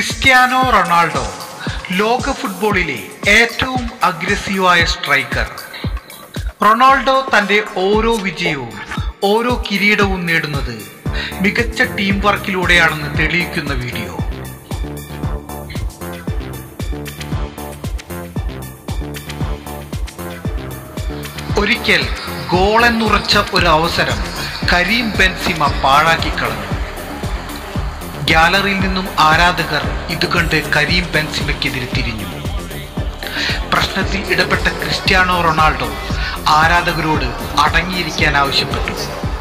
Cristiano Ronaldo ലോക ഫുട്ബോളിലെ ഏറ്റവും അഗ്രസീവായ സ്ട്രൈക്കർ റൊണാൾഡോ തന്റെ ഓരോ വിജയവും ഓരോ കിരീടവും നേടുന്നത് മികച്ച ടീം വർക്കിലൂടെയാണെന്ന് തെളിയിക്കുന്ന വീഡിയോ ഒരിക്കൽ ഗോളെന്നുറച്ച ഒരു അവസരം കരീം ബെൻസിമ പാഴാക്കിക്കളഞ്ഞു ഗ്യാലറിയിൽ നിന്നും ആരാധകർ ഇത് കണ്ട് കരീം ബെൻസിമയ്ക്കെതിരെ തിരിഞ്ഞു പ്രശ്നത്തിൽ ഇടപെട്ട ക്രിസ്ത്യാനോ റൊണാൾഡോ ആരാധകരോട് അടങ്ങിയിരിക്കാൻ ആവശ്യപ്പെട്ടു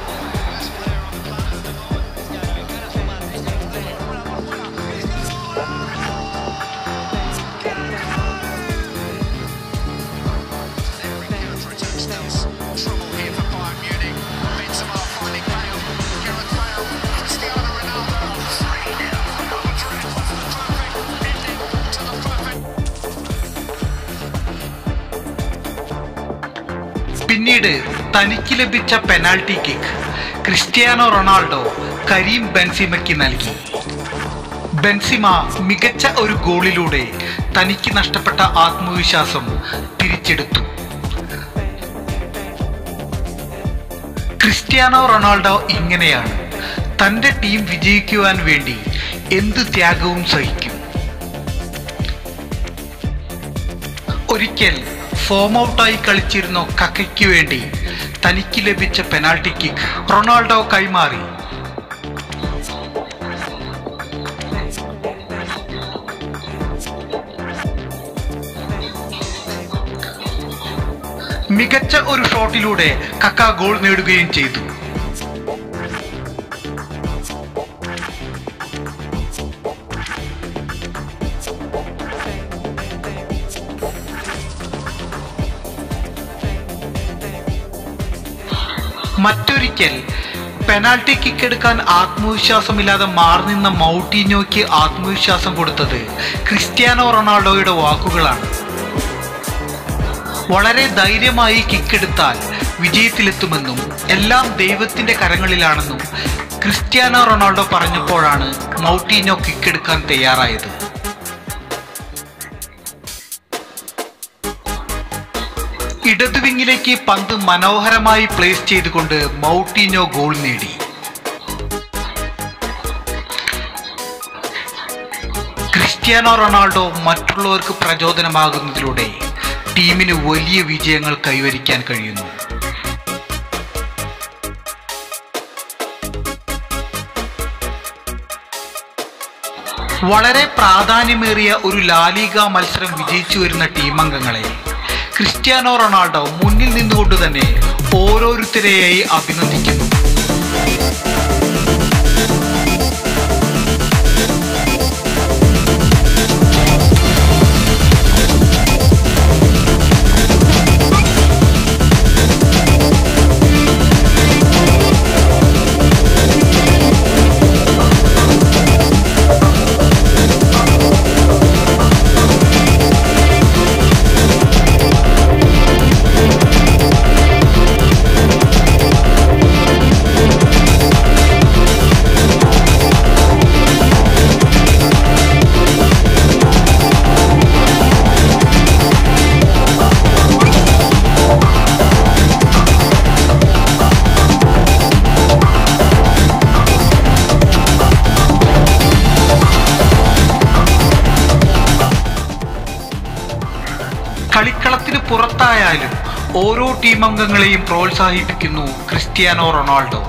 പിന്നീട് തനിക്ക് ലഭിച്ച penalty kick Cristiano Ronaldo Karim ബെൻസിമയ്ക്ക് നൽകി ബെൻസിമ മികച്ച ഒരു ഗോളിലൂടെ തനിക്ക് നഷ്ടപ്പെട്ട ആത്മവിശ്വാസം തിരിച്ചെടുത്തു ക്രിസ്ത്യാനോ റൊണാൾഡോ ഇങ്ങനെയാണ് തന്റെ ടീം വിജയിക്കുവാൻ വേണ്ടി എന്ത് ത്യാഗവും സഹിക്കും ഒരിക്കൽ ഫോം ഔട്ടായി കളിച്ചിരുന്ന കക്കയ്ക്ക് വേണ്ടി തനിക്ക് ലഭിച്ച പെനാൽറ്റി കിക്ക് റൊണാൾഡോ കൈമാറി മികച്ച ഒരു ഷോട്ടിലൂടെ കക്ക ഗോൾ നേടുകയും ചെയ്തു മറ്റൊരിക്കൽ പെനാൽറ്റി കിക്ക് എടുക്കാൻ ആത്മവിശ്വാസമില്ലാതെ മാറി നിന്ന മൗട്ടീനോയ്ക്ക് ആത്മവിശ്വാസം കൊടുത്തത് ക്രിസ്ത്യാനോ റൊണാൾഡോയുടെ വാക്കുകളാണ് വളരെ ധൈര്യമായി കിക്കെടുത്താൽ വിജയത്തിലെത്തുമെന്നും എല്ലാം ദൈവത്തിന്റെ കരങ്ങളിലാണെന്നും ക്രിസ്ത്യാനോ റൊണാൾഡോ പറഞ്ഞപ്പോഴാണ് മൗട്ടീനോ കിക്കെടുക്കാൻ തയ്യാറായത് ഇടതുവിങ്ങിലേക്ക് പന്ത് മനോഹരമായി പ്ലേസ് ചെയ്തുകൊണ്ട് മൗട്ടീനോ ഗോൾ നേടി ക്രിസ്ത്യാനോ റൊണാൾഡോ മറ്റുള്ളവർക്ക് പ്രചോദനമാകുന്നതിലൂടെ ടീമിന് വലിയ വിജയങ്ങൾ കൈവരിക്കാൻ കഴിയുന്നു വളരെ പ്രാധാന്യമേറിയ ഒരു ലാലിക മത്സരം വിജയിച്ചു വരുന്ന ടീം അംഗങ്ങളെ ക്രിസ്ത്യാനോ റൊണാൾഡോ മുന്നിൽ നിന്നുകൊണ്ട് തന്നെ ഓരോരുത്തരെയായി അഭിനന്ദിക്കുന്നു കളിക്കളത്തിന് പുറത്തായാലും ഓരോ ടീം അംഗങ്ങളെയും പ്രോത്സാഹിപ്പിക്കുന്നു ക്രിസ്ത്യാനോ റൊണാൾഡോ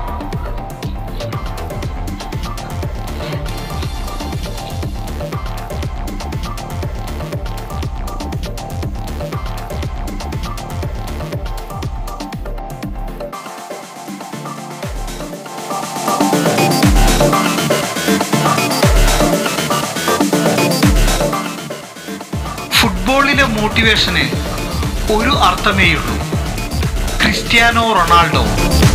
ഫുട്ബോളിലെ മോട്ടിവേഷന് ഒരു അർത്ഥമേയുള്ളൂ ക്രിസ്ത്യാനോ റൊണാൾഡോ